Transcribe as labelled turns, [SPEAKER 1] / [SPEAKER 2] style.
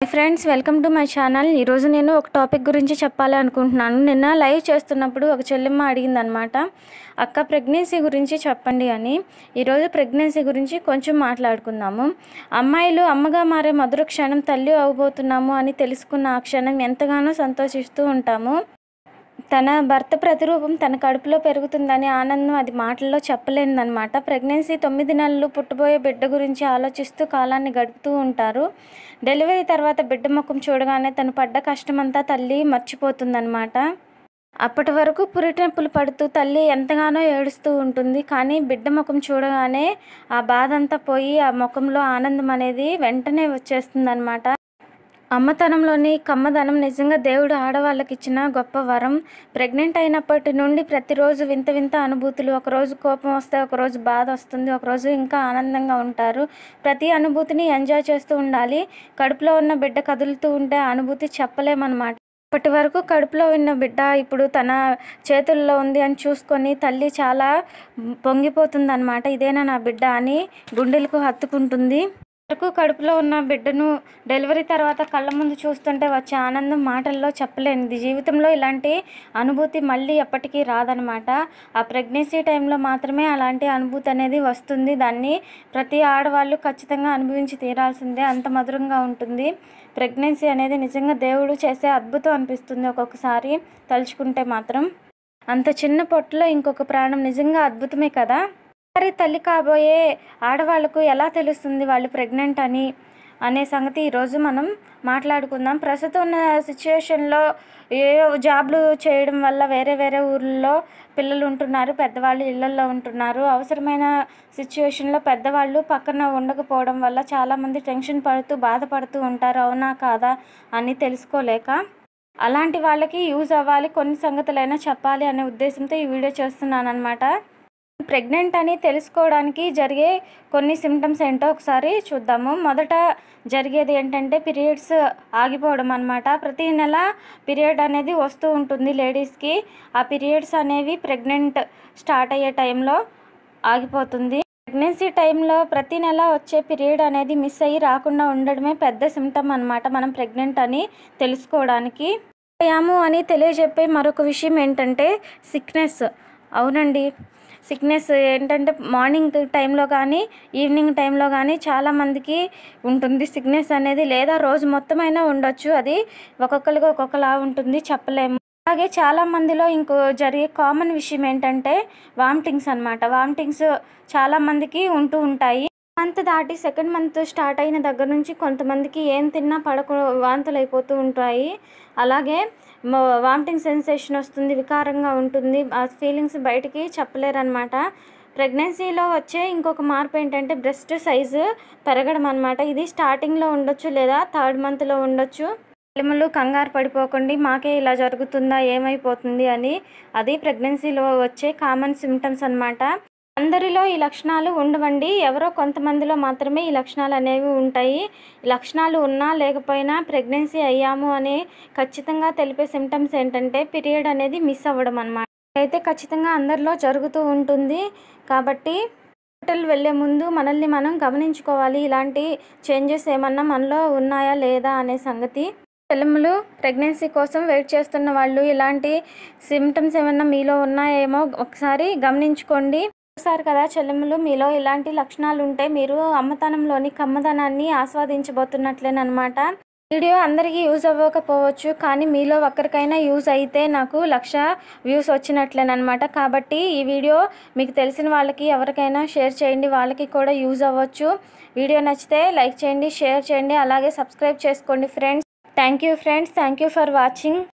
[SPEAKER 1] friends welcome to my channel ఈరోజు నేను ఒక టాపిక్ గురించి చెప్పాలి అనుకుంటున్నాను నిన్న లైవ్ చేస్తున్నప్పుడు ఒక చెల్లెమ్మ అడిగిందనమాట అక్క ప్రెగ్నెన్సీ గురించి చెప్పండి అని ఈరోజు ప్రెగ్నెన్సీ గురించి కొంచెం మాట్లాడుకుందాము అమ్మాయిలు అమ్మగా మారే మధుర క్షణం తల్లి అవబోతున్నాము అని తెలుసుకున్న ఆ క్షణం ఎంతగానో సంతోషిస్తూ ఉంటాము తన భర్త ప్రతిరూపం తన కడుపులో పెరుగుతుందని ఆనందం అది మాటల్లో చెప్పలేనిదనమాట ప్రెగ్నెన్సీ తొమ్మిది నెలలు పుట్టబోయే బిడ్డ గురించి ఆలోచిస్తూ కాలాన్ని గడుపుతూ ఉంటారు డెలివరీ తర్వాత బిడ్డ ముఖం చూడగానే తను పడ్డ కష్టమంతా తల్లి మర్చిపోతుందన్నమాట అప్పటి వరకు పురిటినొప్పులు పడుతూ తల్లి ఎంతగానో ఏడుస్తూ ఉంటుంది కానీ బిడ్డ ముఖం చూడగానే ఆ బాధ అంతా పోయి ఆ ముఖంలో ఆనందం అనేది వెంటనే వచ్చేస్తుందన్నమాట అమ్మతనంలోని కమ్మదనం నిజంగా దేవుడు ఆడవాళ్ళకి ఇచ్చిన గొప్ప వరం ప్రెగ్నెంట్ అయినప్పటి నుండి ప్రతిరోజు వింత వింత అనుభూతులు ఒకరోజు కోపం వస్తే ఒకరోజు బాధ వస్తుంది ఒకరోజు ఇంకా ఆనందంగా ఉంటారు ప్రతి అనుభూతిని ఎంజాయ్ చేస్తూ ఉండాలి కడుపులో ఉన్న బిడ్డ కదులుతూ ఉంటే ఆ అనుభూతి చెప్పలేమన్నమాట ఇప్పటి వరకు కడుపులో ఉన్న బిడ్డ ఇప్పుడు తన చేతుల్లో ఉంది అని చూసుకొని తల్లి చాలా పొంగిపోతుంది అనమాట ఇదేనా నా బిడ్డ అని గుండెలకు హత్తుకుంటుంది వరకు కడుపులో ఉన్న బిడ్డను డెలివరీ తర్వాత కళ్ళ ముందు చూస్తుంటే వచ్చే ఆనందం మాటల్లో చెప్పలేనిది జీవితంలో ఇలాంటి అనుభూతి మళ్ళీ ఎప్పటికీ రాదనమాట ఆ ప్రెగ్నెన్సీ టైంలో మాత్రమే అలాంటి అనుభూతి అనేది వస్తుంది దాన్ని ప్రతి ఆడవాళ్ళు ఖచ్చితంగా అనుభవించి తీరాల్సిందే అంత మధురంగా ఉంటుంది ప్రెగ్నెన్సీ అనేది నిజంగా దేవుడు చేసే అద్భుతం అనిపిస్తుంది ఒక్కొక్కసారి తలుచుకుంటే మాత్రం అంత చిన్న పొట్టులో ఇంకొక ప్రాణం నిజంగా అద్భుతమే కదా మరి తల్లి కాబోయే ఆడవాళ్ళకు ఎలా తెలుస్తుంది వాళ్ళు ప్రెగ్నెంట్ అని అనే సంగతి ఈరోజు మనం మాట్లాడుకుందాం ప్రస్తుతం ఉన్న సిచ్యువేషన్లో ఏ జాబ్లు చేయడం వల్ల వేరే వేరే ఊర్లలో పిల్లలు ఉంటున్నారు పెద్దవాళ్ళు ఇళ్ళల్లో ఉంటున్నారు అవసరమైన సిచ్యువేషన్లో పెద్దవాళ్ళు పక్కన ఉండకపోవడం వల్ల చాలామంది టెన్షన్ పడుతూ బాధపడుతూ ఉంటారు అవునా కాదా అని తెలుసుకోలేక అలాంటి వాళ్ళకి యూజ్ అవ్వాలి కొన్ని సంగతులైనా చెప్పాలి అనే ఉద్దేశంతో ఈ వీడియో చేస్తున్నాను అనమాట ప్రెగ్నెంట్ అని తెలుసుకోవడానికి జరిగే కొన్ని సిమ్టమ్స్ ఏంటో ఒకసారి చూద్దాము మొదట జరిగేది ఏంటంటే పీరియడ్స్ ఆగిపోవడం అనమాట ప్రతి నెల పీరియడ్ అనేది వస్తూ ఉంటుంది లేడీస్కి ఆ పీరియడ్స్ అనేవి ప్రెగ్నెంట్ స్టార్ట్ అయ్యే టైంలో ఆగిపోతుంది ప్రెగ్నెన్సీ టైంలో ప్రతి నెల వచ్చే పీరియడ్ అనేది మిస్ అయ్యి రాకుండా ఉండడమే పెద్ద సిమ్టమ్ అనమాట మనం ప్రెగ్నెంట్ అని తెలుసుకోవడానికి అయ్యాము అని తెలియజెప్పే మరొక విషయం ఏంటంటే సిక్నెస్ అవునండి సిక్నెస్ ఏంటంటే మార్నింగ్ టైంలో కానీ ఈవినింగ్ టైంలో కానీ చాలామందికి ఉంటుంది సిక్నెస్ అనేది లేదా రోజు మొత్తమైనా ఉండొచ్చు అది ఒక్కొక్కరికి ఒక్కొక్కలా ఉంటుంది చెప్పలేము అలాగే చాలా మందిలో ఇంకో జరిగే కామన్ విషయం ఏంటంటే వామిటింగ్స్ అనమాట వామిటింగ్స్ చాలా మందికి ఉంటూ ఉంటాయి మంత్ దాటి సెకండ్ మంత్ స్టార్ట్ అయిన దగ్గర నుంచి కొంతమందికి ఏం తిన్నా పడకు వాంతులు అయిపోతూ ఉంటాయి అలాగే వామిటింగ్ సెన్సేషన్ వస్తుంది వికారంగా ఉంటుంది ఆ ఫీలింగ్స్ బయటికి చెప్పలేరనమాట ప్రెగ్నెన్సీలో వచ్చే ఇంకొక మార్పు ఏంటంటే బ్రెస్ట్ సైజు పెరగడం అనమాట ఇది స్టార్టింగ్లో ఉండొచ్చు లేదా థర్డ్ మంత్లో ఉండొచ్చు పిల్లలు కంగారు పడిపోకండి మాకే ఇలా జరుగుతుందా ఏమైపోతుంది అని అది ప్రెగ్నెన్సీలో వచ్చే కామన్ సిమ్టమ్స్ అనమాట అందరిలో ఈ లక్షణాలు ఉండవండి ఎవరో కొంతమందిలో మాత్రమే ఈ లక్షణాలు అనేవి ఉంటాయి ఈ లక్షణాలు ఉన్నా లేకపోయినా ప్రెగ్నెన్సీ అయ్యాము అని ఖచ్చితంగా తెలిపే సిమ్టమ్స్ ఏంటంటే పీరియడ్ అనేది మిస్ అవ్వడం అనమాట అయితే ఖచ్చితంగా అందరిలో జరుగుతూ ఉంటుంది కాబట్టి హాస్పిటల్ వెళ్ళే ముందు మనల్ని మనం గమనించుకోవాలి ఇలాంటి చేంజెస్ ఏమన్నా మనలో ఉన్నాయా లేదా అనే సంగతి పిల్లలు ప్రెగ్నెన్సీ కోసం వెయిట్ చేస్తున్న వాళ్ళు ఇలాంటి సిమ్టమ్స్ ఏమన్నా మీలో ఉన్నాయేమో ఒకసారి గమనించుకోండి ఒకసారి కదా చెల్లెమ్మలు మీలో ఇలాంటి లక్షణాలు ఉంటే మీరు అమ్మతనంలోని కమ్మదనాన్ని ఆస్వాదించబోతున్నట్లేనమాట వీడియో అందరికీ యూజ్ అవ్వకపోవచ్చు కానీ మీలో ఒక్కరికైనా యూజ్ అయితే నాకు లక్ష వ్యూస్ వచ్చినట్లేనమాట కాబట్టి ఈ వీడియో మీకు తెలిసిన వాళ్ళకి ఎవరికైనా షేర్ చేయండి వాళ్ళకి కూడా యూజ్ అవ్వచ్చు వీడియో నచ్చితే లైక్ చేయండి షేర్ చేయండి అలాగే సబ్స్క్రైబ్ చేసుకోండి friends thank you friends thank you for watching